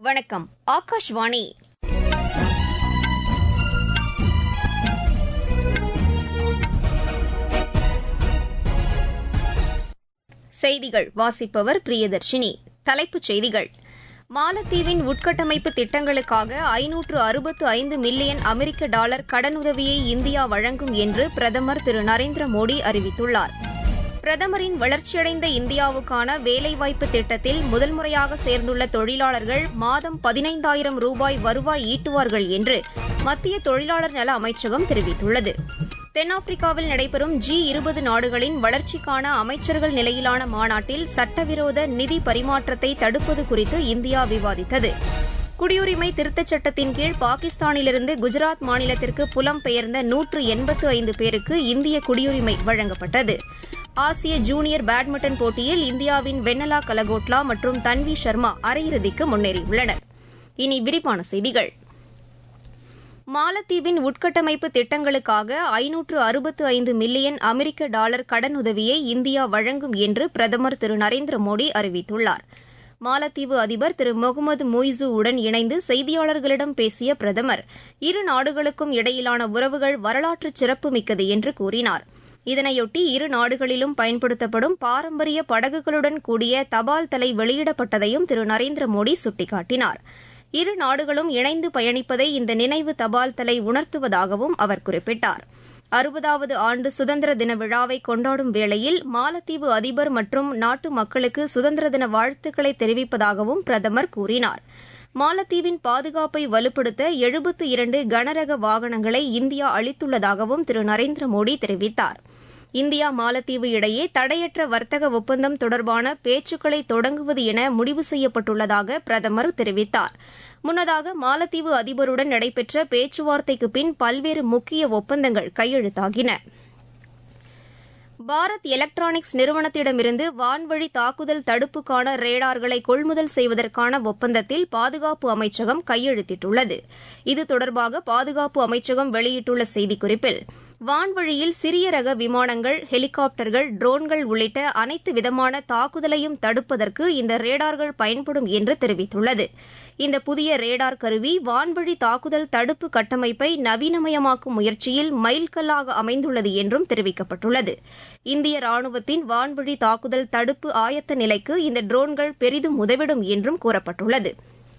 வணக்கம் ஆகாஷ்வாணி செய்திகள் வாசிப்பவர் பிரியதர்ஷினி தலைப்புச் செய்திகள் மாலத்தீவின் உட்கட்டமைப்பு திட்டங்களுக்காக ஐநூற்று அறுபத்து ஐந்து மில்லியன் அமெரிக்க டாலர் கடனுதவியை இந்தியா வழங்கும் என்று பிரதமர் திரு நரேந்திர மோடி அறிவித்துள்ளார் பிரதமரின் வளர்ச்சியடைந்த இந்தியாவுக்கான வேலைவாய்ப்பு திட்டத்தில் முதல் முறையாக சேர்ந்துள்ள தொழிலாளர்கள் மாதம் பதினைந்தாயிரம் ரூபாய் வருவாய் ஈட்டுவார்கள் என்று மத்திய தொழிலாளர் நல அமைச்சகம் தெரிவித்துள்ளது தென்னாப்பிரிக்காவில் நடைபெறும் ஜி இருபது நாடுகளின் வளர்ச்சிக்கான அமைச்சர்கள் நிலையிலான மாநாட்டில் சட்டவிரோத நிதி பரிமாற்றத்தை தடுப்பது குறித்து இந்தியா விவாதித்தது குடியுரிமை திருத்தச் சட்டத்தின் கீழ் பாகிஸ்தானிலிருந்து குஜராத் மாநிலத்திற்கு புலம் பெயர்ந்த நூற்று எண்பத்து ஐந்து பேருக்கு இந்திய குடியுரிமை வழங்கப்பட்டது ஆசிய ஜூனியர் பேட்மிண்டன் போட்டியில் இந்தியாவின் வென்னலா கலகோட்லா மற்றும் தன்வி சர்மா அரையிறுதிக்கு முன்னேறியுள்ளனர் இனி விரிவான செய்திகள் மாலத்தீவின் உட்கட்டமைப்பு திட்டங்களுக்காக ஐநூற்று அறுபத்து ஐந்து மில்லியன் அமெரிக்க டாலர் கடனுதவியை இந்தியா வழங்கும் என்று பிரதமர் திரு நரேந்திர மோடி அறிவித்துள்ளார் மாலத்தீவு அதிபர் திரு முகமது முய்சு உடன் இணைந்து செய்தியாளர்களிடம் பேசிய பிரதமர் இரு நாடுகளுக்கும் இடையிலான உறவுகள் வரலாற்று சிறப்புமிக்கது என்று கூறினார் இதனையொட்டி இரு நாடுகளிலும் பயன்படுத்தப்படும் பாரம்பரிய படகுகளுடன் கூடிய தபால் தலை வெளியிடப்பட்டதையும் திரு நரேந்திர மோடி சுட்டிக்காட்டினார் இரு நாடுகளும் இணைந்து பயணிப்பதை இந்த நினைவு தபால் தலை உணர்த்துவதாகவும் அவர் குறிப்பிட்டார் அறுபதாவது ஆண்டு சுதந்திர தின விழாவை கொண்டாடும் வேளையில் மாலத்தீவு அதிபர் மற்றும் நாட்டு மக்களுக்கு சுதந்திர தின வாழ்த்துக்களை தெரிவிப்பதாகவும் பிரதமர் கூறினார் மாலத்தீவின் பாதுகாப்பை வலுப்படுத்த எழுபத்து இரண்டு கனரக வாகனங்களை இந்தியா அளித்துள்ளதாகவும் திரு நரேந்திர மோடி தெரிவித்தார் இந்தியா மாலத்தீவு இடையே தடையற்ற வர்த்தக ஒப்பந்தம் தொடர்பான பேச்சுக்களை தொடங்குவது என முடிவு செய்யப்பட்டுள்ளதாக பிரதமர் தெரிவித்தார் முன்னதாக மாலத்தீவு அதிபருடன் நடைபெற்ற பேச்சுவார்த்தைக்கு பின் பல்வேறு முக்கிய ஒப்பந்தங்கள் கையெழுத்தாகின பாரத் எலக்ட்ரானிக்ஸ் நிறுவனத்திடமிருந்து வான்வழி தாக்குதல் தடுப்புக்கான ரேடார்களை கொள்முதல் செய்வதற்கான ஒப்பந்தத்தில் பாதுகாப்பு அமைச்சகம் கையெழுத்திட்டுள்ளது இது தொடர்பாக பாதுகாப்பு அமைச்சகம் வெளியிட்டுள்ள செய்திக்குறிப்பில் வான்வழியில் சிறிய ரக விமானங்கள் ஹெலிகாப்டர்கள் ட்ரோன்கள் உள்ளிட்ட அனைத்து விதமான தாக்குதலையும் தடுப்பதற்கு இந்த ரேடார்கள் பயன்படும் என்று தெரிவித்துள்ளது இந்த புதிய ரேடார் கருவி வான்வழி தாக்குதல் தடுப்பு கட்டமைப்பை நவீனமயமாக்கும் முயற்சியில் மைல்கல்லாக அமைந்துள்ளது என்றும் தெரிவிக்கப்பட்டுள்ளது இந்திய ராணுவத்தின் வான்வழி தாக்குதல் தடுப்பு ஆயத்த நிலைக்கு இந்த ட்ரோன்கள் பெரிதும் உதவிடும் என்றும் கூறப்பட்டுள்ளது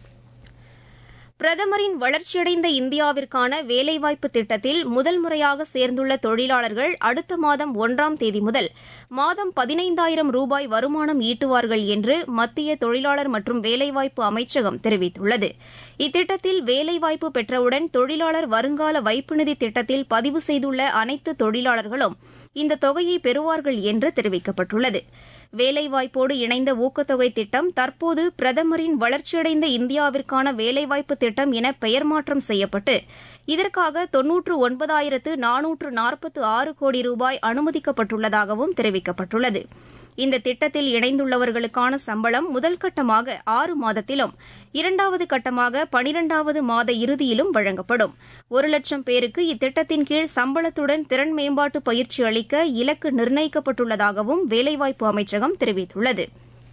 பிரதமரின் வளர்ச்சியடைந்த இந்தியாவிற்கான வேலைவாய்ப்பு திட்டத்தில் முதல் முறையாக சேர்ந்துள்ள தொழிலாளர்கள் அடுத்த மாதம் ஒன்றாம் தேதி முதல் மாதம் பதினைந்தாயிரம் ரூபாய் வருமானம் ஈட்டுவார்கள் என்று மத்திய தொழிலாளர் மற்றும் வேலைவாய்ப்பு அமைச்சகம் தெரிவித்துள்ளது இத்திட்டத்தில் வேலைவாய்ப்பு பெற்றவுடன் தொழிலாளர் வருங்கால வைப்பு நிதி திட்டத்தில் பதிவு செய்துள்ள அனைத்து தொழிலாளர்களும் இந்த தொகையை பெறுவார்கள் என்று தெரிவிக்கப்பட்டுள்ளது வேலைவாய்ப்போடு இணைந்த ஊக்கத்தொகை திட்டம் தற்போது பிரதமரின் வளர்ச்சியடைந்த இந்தியாவிற்கான வேலைவாய்ப்பு திட்டம் என பெயர் மாற்றம் செய்யப்பட்டு இதற்காக தொன்னூற்று ஒன்பதாயிரத்து நானூற்று நாற்பத்து ஆறு கோடி ரூபாய் அனுமதிக்கப்பட்டுள்ளதாகவும் தெரிவிக்கப்பட்டுள்ளது இந்த திட்டத்தில் இணைந்துள்ளவர்களுக்கான சம்பளம் முதல் கட்டமாக ஆறு மாதத்திலும் இரண்டாவது கட்டமாக பனிரெண்டாவது மாத இறுதியிலும் வழங்கப்படும் ஒரு லட்சம் பேருக்கு இத்திட்டத்தின் கீழ் சம்பளத்துடன் திறன் மேம்பாட்டு பயிற்சி அளிக்க இலக்கு நிர்ணயிக்கப்பட்டுள்ளதாகவும் வேலைவாய்ப்பு அமைச்சகம் தெரிவித்துள்ளது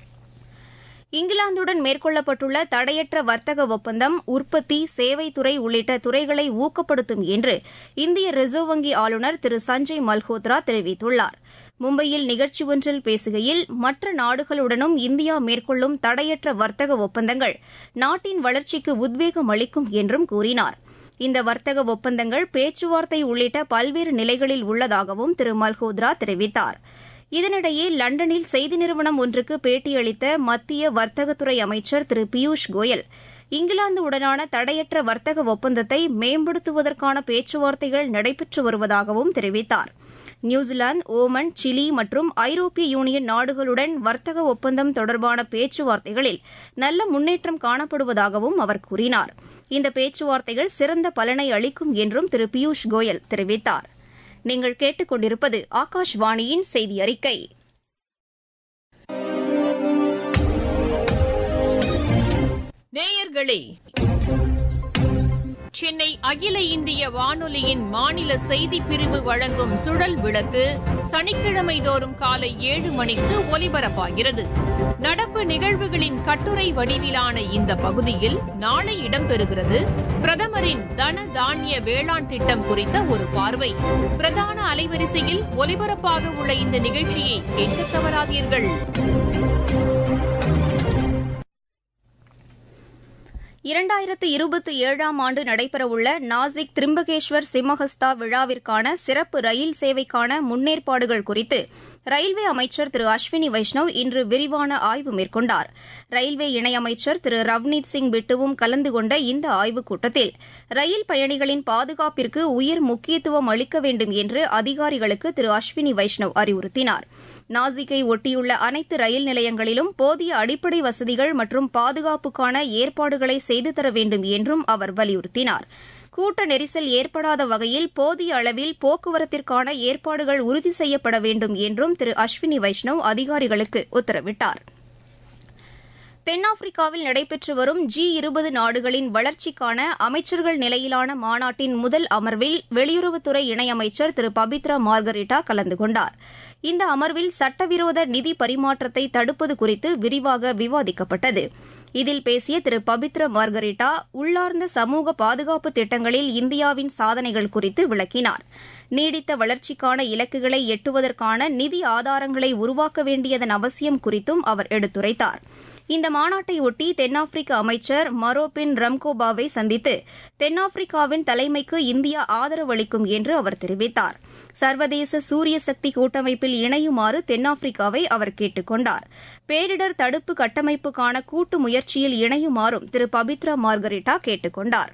இங்கிலாந்துடன் மேற்கொள்ளப்பட்டுள்ள தடையற்ற வர்த்தக ஒப்பந்தம் உற்பத்தி சேவைத்துறை உள்ளிட்ட துறைகளை ஊக்கப்படுத்தும் என்று இந்திய ரிசர்வ் வங்கி ஆளுநர் திரு சஞ்சய் மல்ஹோத்ரா தெரிவித்துள்ளார் மும்பையில் நிகழ்ச்சி ஒன்றில் பேசுகையில் மற்ற நாடுகளுடனும் இந்தியா மேற்கொள்ளும் தடையற்ற வர்த்தக ஒப்பந்தங்கள் நாட்டின் வளர்ச்சிக்கு உத்வேகம் அளிக்கும் என்றும் கூறினார் இந்த வர்த்தக ஒப்பந்தங்கள் பேச்சுவார்த்தை உள்ளிட்ட பல்வேறு நிலைகளில் உள்ளதாகவும் திரு மல்ஹோத்ரா தெரிவித்தார் இதனிடையே லண்டனில் செய்தி நிறுவனம் ஒன்றுக்கு பேட்டியளித்த மத்திய வர்த்தகத்துறை அமைச்சர் திரு பியூஷ் கோயல் இங்கிலாந்து உடனான தடையற்ற வர்த்தக ஒப்பந்தத்தை மேம்படுத்துவதற்கான பேச்சுவார்த்தைகள் நடைபெற்று வருவதாகவும் தெரிவித்தார் நியூசிலாந்து ஓமன் சிலி மற்றும் ஐரோப்பிய யூனியன் நாடுகளுடன் வர்த்தக ஒப்பந்தம் தொடர்பான பேச்சுவார்த்தைகளில் நல்ல முன்னேற்றம் காணப்படுவதாகவும் அவர் கூறினார் இந்த பேச்சுவார்த்தைகள் சிறந்த பலனை அளிக்கும் என்றும் திரு பியூஷ் கோயல் தெரிவித்தார் நீங்கள் கேட்டுக்கொண்டிருப்பது ஆகாஷ்வாணியின் செய்தி அறிக்கை நேயர்களே சென்னை அகில இந்திய வானொலியின் மாநில செய்திப் பிரிவு வழங்கும் சுழல் விளக்கு சனிக்கிழமை தோறும் காலை ஏழு மணிக்கு ஒலிபரப்பாகிறது நடப்பு நிகழ்வுகளின் கட்டுரை வடிவிலான இந்த பகுதியில் நாளை இடம்பெறுகிறது பிரதமரின் தன தானிய வேளாண் திட்டம் குறித்த ஒரு பார்வை பிரதான அலைவரிசையில் ஒலிபரப்பாக உள்ள இந்த நிகழ்ச்சியை கேட்க தவறாதீர்கள் இரண்டாயிரத்து இருபத்தி ஏழாம் ஆண்டு நடைபெறவுள்ள நாசிக் திரிம்பகேஸ்வர் சிம்மஹஸ்தா விழாவிற்கான சிறப்பு ரயில் சேவைக்கான முன்னேற்பாடுகள் குறித்து ரயில்வே அமைச்சர் திரு அஸ்வினி வைஷ்ணவ் இன்று விரிவான ஆய்வு மேற்கொண்டார் ரயில்வே இணையமைச்சர் திரு ரவ்னீத் சிங் பிட்டுவும் கலந்து கொண்ட இந்த ஆய்வுக் கூட்டத்தில் ரயில் பயணிகளின் பாதுகாப்பிற்கு உயர் முக்கியத்துவம் அளிக்க வேண்டும் என்று அதிகாரிகளுக்கு திரு அஸ்வினி வைஷ்ணவ் அறிவுறுத்தினார் நாசிக்கை ஒட்டியுள்ள அனைத்து ரயில் நிலையங்களிலும் போதிய அடிப்படை வசதிகள் மற்றும் பாதுகாப்புக்கான ஏற்பாடுகளை செய்து தர வேண்டும் என்றும் அவர் வலியுறுத்தினார் கூட்ட நெரிசல் ஏற்படாத வகையில் போதிய அளவில் போக்குவரத்திற்கான ஏற்பாடுகள் உறுதி செய்யப்பட வேண்டும் என்றும் திரு அஸ்வினி வைஷ்ணவ் அதிகாரிகளுக்கு உத்தரவிட்டார் தென்னாப்பிரிக்காவில் நடைபெற்று வரும் ஜி இருபது நாடுகளின் வளர்ச்சிக்கான அமைச்சர்கள் நிலையிலான மாநாட்டின் முதல் அமர்வில் வெளியுறவுத்துறை இணையமைச்சர் திரு பபித்ரா மார்கரிட்டா கலந்து கொண்டார் இந்த அமர்வில் சட்டவிரோத நிதி பரிமாற்றத்தை தடுப்பது குறித்து விரிவாக விவாதிக்கப்பட்டது இதில் பேசிய திரு பபித்ர மார்கரிட்டா உள்ளார்ந்த சமூக பாதுகாப்பு திட்டங்களில் இந்தியாவின் சாதனைகள் குறித்து விளக்கினார் நீடித்த வளர்ச்சிக்கான இலக்குகளை எட்டுவதற்கான நிதி ஆதாரங்களை உருவாக்க வேண்டியதன் அவசியம் குறித்தும் அவர் எடுத்துரைத்தார் இந்த மாநாட்டையொட்டி தென்னாப்பிரிக்க அமைச்சர் மரோபின் ரம்கோபாவை சந்தித்து தென்னாப்பிரிக்காவின் தலைமைக்கு இந்தியா ஆதரவு அளிக்கும் என்று அவர் தெரிவித்தார் சர்வதேச சூரிய சக்தி கூட்டமைப்பில் இணையுமாறு தென்னாப்பிரிக்காவை அவர் கேட்டுக் கொண்டார் பேரிடர் தடுப்பு கட்டமைப்புக்கான கூட்டு முயற்சியில் இணையுமாறும் திரு பபித்ரா மார்கரிட்டா கேட்டுக் கொண்டாா்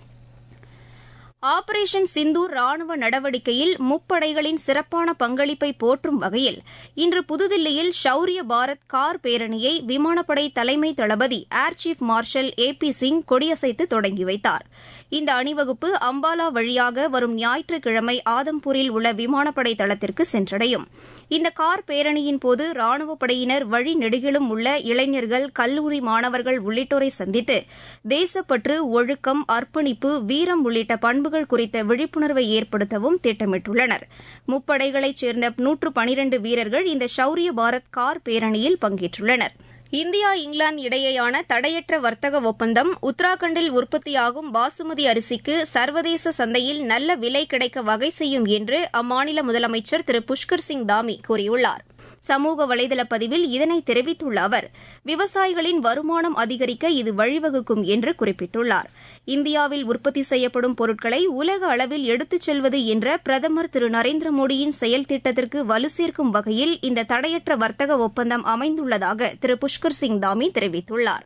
ஆபரேஷன் சிந்தூர் ராணுவ நடவடிக்கையில் முப்படைகளின் சிறப்பான பங்களிப்பை போற்றும் வகையில் இன்று புதுதில்லியில் ஷௌரிய பாரத் கார் பேரணியை விமானப்படை தலைமை தளபதி air chief marshal A P Singh கொடியசைத்து தொடங்கி வைத்தார் இந்த அணிவகுப்பு அம்பாலா வழியாக வரும் ஞாயிற்றுக்கிழமை ஆதம்பூரில் உள்ள விமானப்படை தளத்திற்கு சென்றடையும் இந்த கார் பேரணியின் போது ராணுவப் படையினர் வழி நெடுகிலும் உள்ள இளைஞர்கள் கல்லூரி மாணவர்கள் உள்ளிட்டோரை சந்தித்து தேசப்பற்று ஒழுக்கம் அர்ப்பணிப்பு வீரம் உள்ளிட்ட பண்புகள் குறித்த விழிப்புணர்வை ஏற்படுத்தவும் திட்டமிட்டுள்ளனர் முப்படைகளைச் சேர்ந்த நூற்று பனிரண்டு வீரர்கள் இந்த ஷௌரிய பாரத் கார் பேரணியில் பங்கேற்றுள்ளனர் இந்தியா இங்கிலாந்து இடையேயான தடையற்ற வர்த்தக ஒப்பந்தம் உத்தராகண்டில் உற்பத்தியாகும் பாசுமதி அரிசிக்கு சர்வதேச சந்தையில் நல்ல விலை கிடைக்க வகை செய்யும் என்று அம்மாநில முதலமைச்சர் திரு புஷ்கர் சிங் தாமி கூறியுள்ளார் சமூக வலைதள பதிவில் இதனை தெரிவித்துள்ள அவர் விவசாயிகளின் வருமானம் அதிகரிக்க இது வழிவகுக்கும் என்று குறிப்பிட்டுள்ளார் இந்தியாவில் உற்பத்தி செய்யப்படும் பொருட்களை உலக அளவில் எடுத்துச் செல்வது என்ற பிரதமர் திரு நரேந்திர மோடியின் செயல் திட்டத்திற்கு வலு சேர்க்கும் வகையில் இந்த தடையற்ற வர்த்தக ஒப்பந்தம் அமைந்துள்ளதாக திரு புஷ்கர் சிங் தாமி தெரிவித்துள்ளார்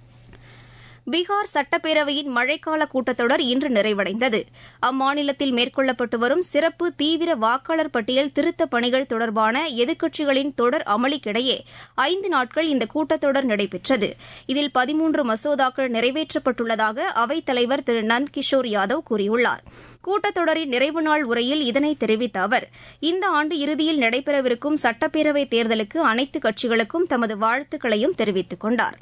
பீகார் சட்டப்பேரவையின் மழைக்கால கூட்டத்தொடர் இன்று நிறைவடைந்தது அம்மாநிலத்தில் மேற்கொள்ளப்பட்டு வரும் சிறப்பு தீவிர வாக்காளர் பட்டியல் திருத்தப் பணிகள் தொடர்பான எதிர்க்கட்சிகளின் தொடர் அமளிக்கிடையே ஐந்து நாட்கள் இந்த கூட்டத்தொடர் நடைபெற்றது இதில் பதிமூன்று மசோதாக்கள் நிறைவேற்றப்பட்டுள்ளதாக அவைத் தலைவர் திரு நந்த் கிஷோர் யாதவ் கூறியுள்ளார் கூட்டத்தொடரின் நிறைவு நாள் உரையில் இதனை தெரிவித்த அவர் இந்த ஆண்டு இறுதியில் நடைபெறவிருக்கும் சட்டப்பேரவைத் தேர்தலுக்கு அனைத்து கட்சிகளுக்கும் தமது வாழ்த்துக்களையும் தெரிவித்துக் கொண்டாா்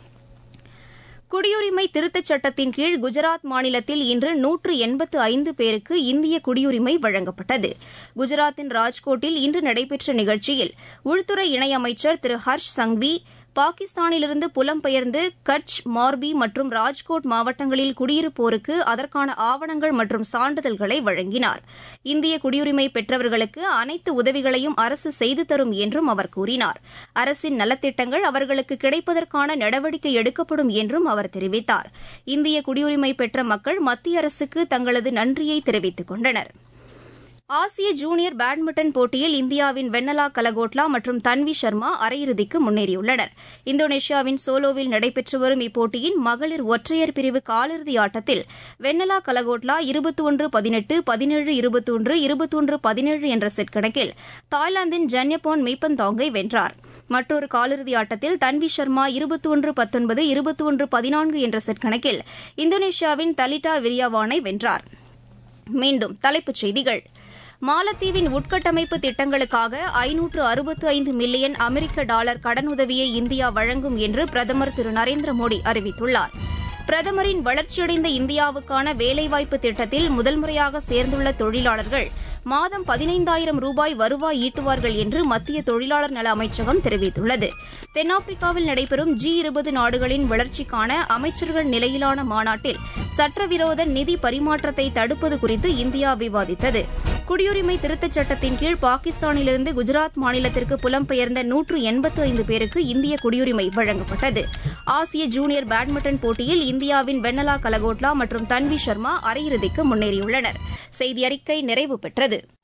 குடியுரிமை திருத்தச் சட்டத்தின் கீழ் குஜராத் மாநிலத்தில் இன்று நூற்று எண்பத்து ஐந்து பேருக்கு இந்திய குடியுரிமை வழங்கப்பட்டது குஜராத்தின் ராஜ்கோட்டில் இன்று நடைபெற்ற நிகழ்ச்சியில் உள்துறை இணையமைச்சர் திரு ஹர்ஷ் சங்வி பாகிஸ்தானிலிருந்து புலம்பெயர்ந்து கட்ச் மார்பி மற்றும் ராஜ்கோட் மாவட்டங்களில் குடியிருப்போருக்கு அதற்கான ஆவணங்கள் மற்றும் சான்றிதழ்களை வழங்கினார் இந்திய குடியுரிமை பெற்றவர்களுக்கு அனைத்து உதவிகளையும் அரசு செய்து தரும் என்றும் அவர் கூறினார் அரசின் நலத்திட்டங்கள் அவர்களுக்கு கிடைப்பதற்கான நடவடிக்கை எடுக்கப்படும் என்றும் அவர் தெரிவித்தார் இந்திய குடியுரிமை பெற்ற மக்கள் மத்திய அரசுக்கு தங்களது நன்றியை தெரிவித்துக் கொண்டனா் ஆசிய ஜூனியர் பேட்மிண்டன் போட்டியில் இந்தியாவின் வென்னலா கலகோட்லா மற்றும் தன்வி சர்மா அரையிறுதிக்கு முன்னேறியுள்ளனர் இந்தோனேஷியாவின் சோலோவில் நடைபெற்று வரும் இப்போட்டியின் மகளிர் ஒற்றையர் பிரிவு காலிறுதி ஆட்டத்தில் வென்னலா கலகோட்லா இருபத்தி ஒன்று பதினெட்டு பதினேழு இருபத்தொன்று இருபத்தொன்று பதினேழு என்ற செட் கணக்கில் தாய்லாந்தின் ஜன்யபோன் மீப்பந்தாங்கை வென்றார் மற்றொரு காலிறுதி ஆட்டத்தில் தன்வி சர்மா இருபத்தி ஒன்று பத்தொன்பது இருபத்தி ஒன்று பதினான்கு என்ற செட் கணக்கில் இந்தோனேஷியாவின் தலிட்டா விரியாவானை வென்றார் மீண்டும் தலைப்புச் செய்திகள் மாலத்தீவின் உட்கட்டமைப்பு திட்டங்களுக்காக ஐநூற்று அறுபத்து ஐந்து மில்லியன் அமெரிக்க டாலர் கடனுதவியை இந்தியா வழங்கும் என்று பிரதமர் திரு நரேந்திர மோடி அறிவித்துள்ளார் பிரதமரின் வளர்ச்சியடைந்த இந்தியாவுக்கான வேலைவாய்ப்பு திட்டத்தில் முதல் முறையாக சேர்ந்துள்ள தொழிலாளர்கள் மாதம் பதினைந்தாயிரம் ரூபாய் வருவாய் ஈட்டுவார்கள் என்று மத்திய தொழிலாளர் நல அமைச்சகம் தெரிவித்துள்ளது தென்னாப்பிரிக்காவில் நடைபெறும் ஜி இருபது நாடுகளின் வளர்ச்சிக்கான அமைச்சர்கள் நிலையிலான மாநாட்டில் சட்டவிரோத நிதி பரிமாற்றத்தை தடுப்பது குறித்து இந்தியா விவாதித்தது குடியுரிமை திருத்தச் சட்டத்தின் கீழ் பாகிஸ்தானிலிருந்து குஜராத் மாநிலத்திற்கு புலம்பெயர்ந்த நூற்று எண்பத்து ஐந்து பேருக்கு இந்திய குடியுரிமை வழங்கப்பட்டது ஆசிய ஜூனியர் பேட்மிண்டன் போட்டியில் இந்தியாவின் வென்னலா கலகோட்லா மற்றும் தன்வி சர்மா அரையிறுதிக்கு முன்னேறியுள்ளனர் செய்தி அறிக்கை நிறைவு பெற்றது